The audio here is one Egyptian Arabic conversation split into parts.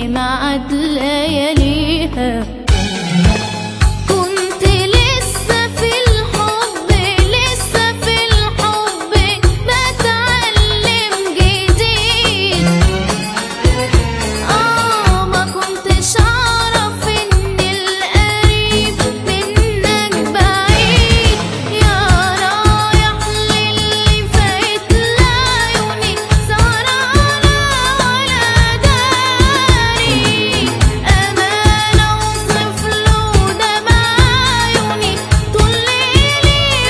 ميعاد لياليها كنت لسه في الحب لسه في الحب بتعلم جديد آه ما كنتش أعرف إن القريب منك بعيد يا رايح للي فات لعيوني سهرانة ولا داري أمانة أوصف له دمع عيوني طول ليلي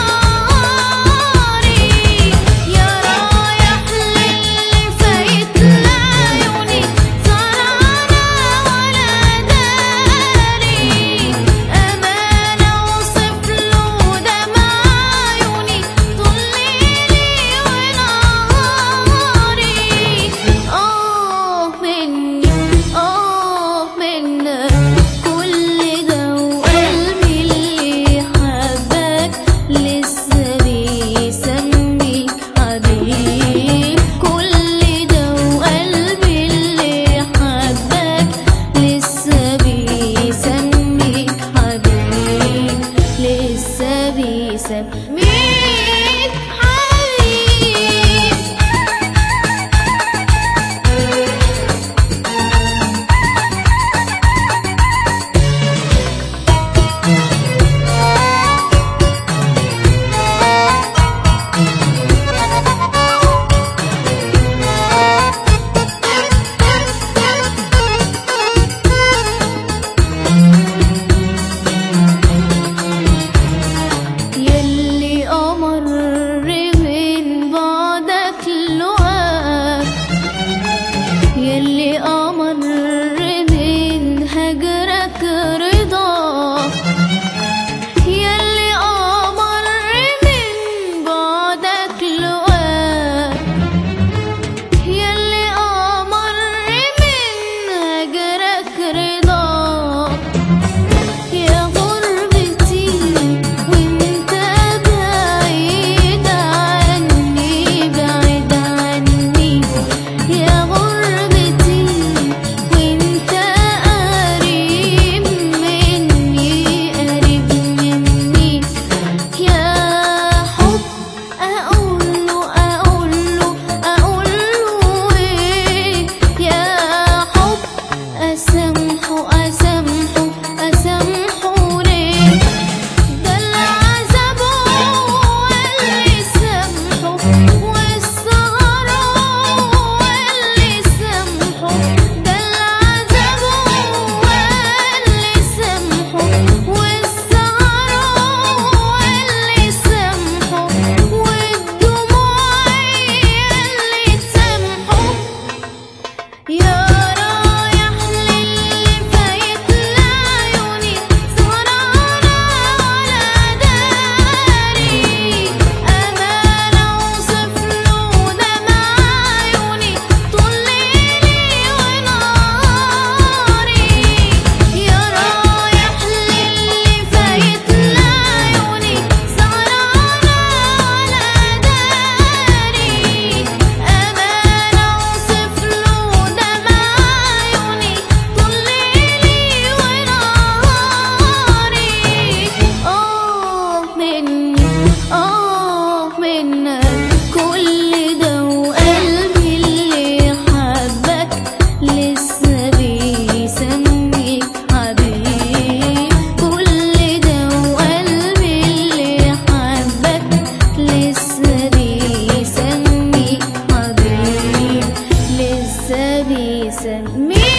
ونهاري يا رايح للي فات لعيوني سهرانة ولا داري أمانة أوصف له دمع عيوني طول ليلي ونهاري آه مني آه منك كل ده وقلبي اللي حبك لسه بيسميك حبيب كل ده وقلبي اللي حبك لسه بيسميك حبيب لسه بيسميك حبيب يلي أمر من بعدك لقاك يلي أمر من هجرك رضاك يلي أمر من بعدك لقاك يلي أمر من هجرك رضاك يا غربتي وانت بعيد عني بعيد عني يا غربتي وانت قريب مني قريب مني يا حب اقوله اقوله اقوله ايه يا حب اسامحه اسامحه اسامحه ليه ده العذاب هو اللي سامحه والسهر هو اللي سامحه ده العذاب هو اللي سامحه والسهر هو اللي سامحه والدموع هي اللي تسامحه يا رايح للي فايت لعيوني سهرانة ولا داري أمانة أوصف له دمع عيوني طول ليلي ونهاري يا رايح للي فايت لعيوني سهرانة ولا داري أمانة أوصف له دمع عيوني طول ليلي ونهاري آه مني آه منك كل ده وقلبي اللي حبك لسه بيسميك حبيب كل ده وقلبي اللي حبك لسه بيسميك حبيب لسه بيسميك